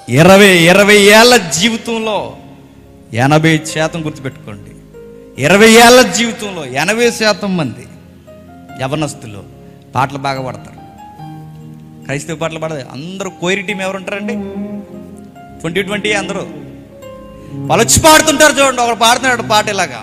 ఇరవై ఇరవై ఏళ్ళ జీవితంలో ఎనభై శాతం గుర్తుపెట్టుకోండి ఇరవై ఏళ్ళ జీవితంలో ఎనభై శాతం మంది యవనస్తులు పాటలు బాగా పాడతారు క్రైస్తవ పాటలు పాడదు అందరూ కోయిరి టీం ఎవరు ఉంటారండి ట్వంటీ ట్వంటీ అందరూ వాళ్ళు వచ్చి పాడుతుంటారు చూడండి ఒకడు పాడుతున్నాడు పాట ఇలాగా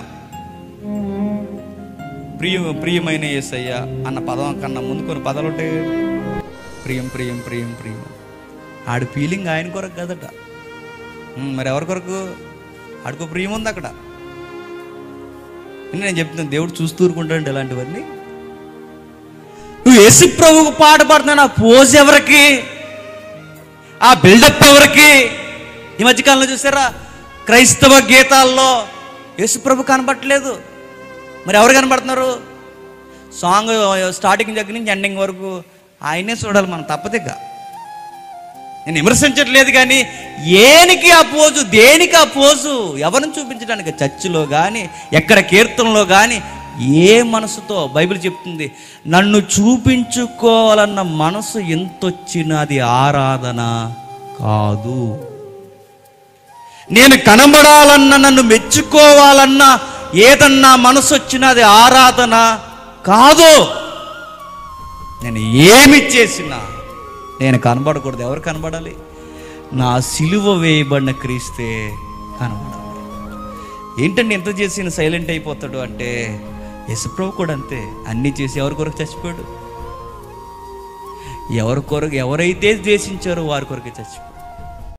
ప్రియ ప్రియమైన యేసయ్య అన్న పదం కన్నా ముందు కొన్ని పదాలు ఉంటాయి ప్రియం ప్రియం ప్రియం ప్రియం ఆడి ఫీలింగ్ ఆయన కొరకు కదట ఉమ్, మరి ఎవరి కొరకు ఆడికో ప్రియం ఉంది అక్కడ నేను చెప్తున్నాను దేవుడు చూస్తూ ఊరుకుంటాడు ఇలాంటివన్నీ నువ్వు యేసు ప్రభువుకు పాట పాడుతున్నా ఆ పోజ్ ఎవరికి ఆ బిల్డప్ ఎవరికి ఈ మధ్యకాలంలో చూసారా క్రైస్తవ గీతాల్లో యేసు ప్రభు కనబట్టలేదు మరి ఎవరు కనబడుతున్నారు సాంగ్ స్టార్టింగ్ దగ్గర నుంచి ఎండింగ్ వరకు ఆయనే చూడాలి మనం తప్పదిగా నేను విమర్శించట్లేదు కానీ ఏనికి ఆ పోజు దేనికి ఆ పోజు ఎవరిని చూపించడానికి చర్చిలో కానీ ఎక్కడ కీర్తనలో కానీ ఏ మనసుతో బైబిల్ చెప్తుంది నన్ను చూపించుకోవాలన్న మనసు ఎంతొచ్చినది ఆరాధన కాదు నేను కనబడాలన్న నన్ను మెచ్చుకోవాలన్న ఏదన్నా మనసు వచ్చినది ఆరాధన కాదు నేను ఏమి చేసినా నేను కనబడకూడదు ఎవరు కనబడాలి నా సిలువ వేయబడిన క్రీస్తే కనబడాలి ఏంటండి ఎంత చేసి సైలెంట్ అయిపోతాడు అంటే యశుప్రభు కూడా అంతే అన్నీ చేసి ఎవరి కొరకు చచ్చిపోయాడు ఎవరి కొరకు ఎవరైతే ద్వేషించారో వారి కొరకే చచ్చిపోయాడు